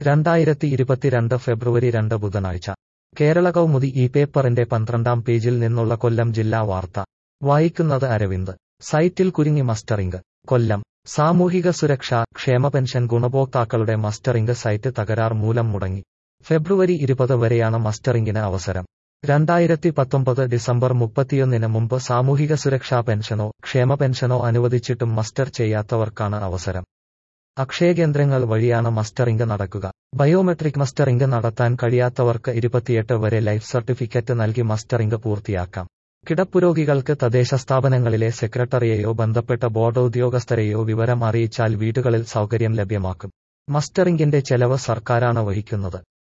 രണ്ടായിരത്തി ഇരുപത്തിരണ്ട് ഫെബ്രുവരി രണ്ട് ബുധനാഴ്ച കേരള കൗമുദി ഈ പേപ്പറിന്റെ പന്ത്രണ്ടാം പേജിൽ നിന്നുള്ള കൊല്ലം ജില്ലാ വാർത്ത വായിക്കുന്നത് അരവിന്ദ് സൈറ്റിൽ കുരുങ്ങി മസ്റ്ററിംഗ് കൊല്ലം സാമൂഹിക സുരക്ഷാ ക്ഷേമ പെൻഷൻ ഗുണഭോക്താക്കളുടെ മസ്റ്ററിംഗ് സൈറ്റ് തകരാർ മൂലം മുടങ്ങി ഫെബ്രുവരി ഇരുപത് വരെയാണ് മസ്റ്ററിംഗിന് അവസരം രണ്ടായിരത്തി പത്തൊമ്പത് ഡിസംബർ മുപ്പത്തിയൊന്നിന് മുമ്പ് സാമൂഹിക സുരക്ഷാ പെൻഷനോ ക്ഷേമ പെൻഷനോ അനുവദിച്ചിട്ടും മസ്റ്റർ ചെയ്യാത്തവർക്കാണ് അവസരം അക്ഷയകേന്ദ്രങ്ങൾ വഴിയാണ് മസ്റ്ററിംഗ് നടക്കുക ബയോമെട്രിക് മസ്റ്ററിംഗ് നടത്താൻ കഴിയാത്തവർക്ക് ഇരുപത്തിയെട്ട് വരെ ലൈഫ് സർട്ടിഫിക്കറ്റ് നൽകി മസ്റ്ററിംഗ് പൂർത്തിയാക്കാം കിടപ്പുരോഗികൾക്ക് തദ്ദേശ സ്ഥാപനങ്ങളിലെ സെക്രട്ടറിയെയോ ബന്ധപ്പെട്ട ബോർഡ് ഉദ്യോഗസ്ഥരെയോ വിവരം അറിയിച്ചാൽ വീടുകളിൽ സൗകര്യം ലഭ്യമാക്കും മസ്റ്ററിംഗിന്റെ ചെലവ് സർക്കാരാണ് വഹിക്കുന്നത്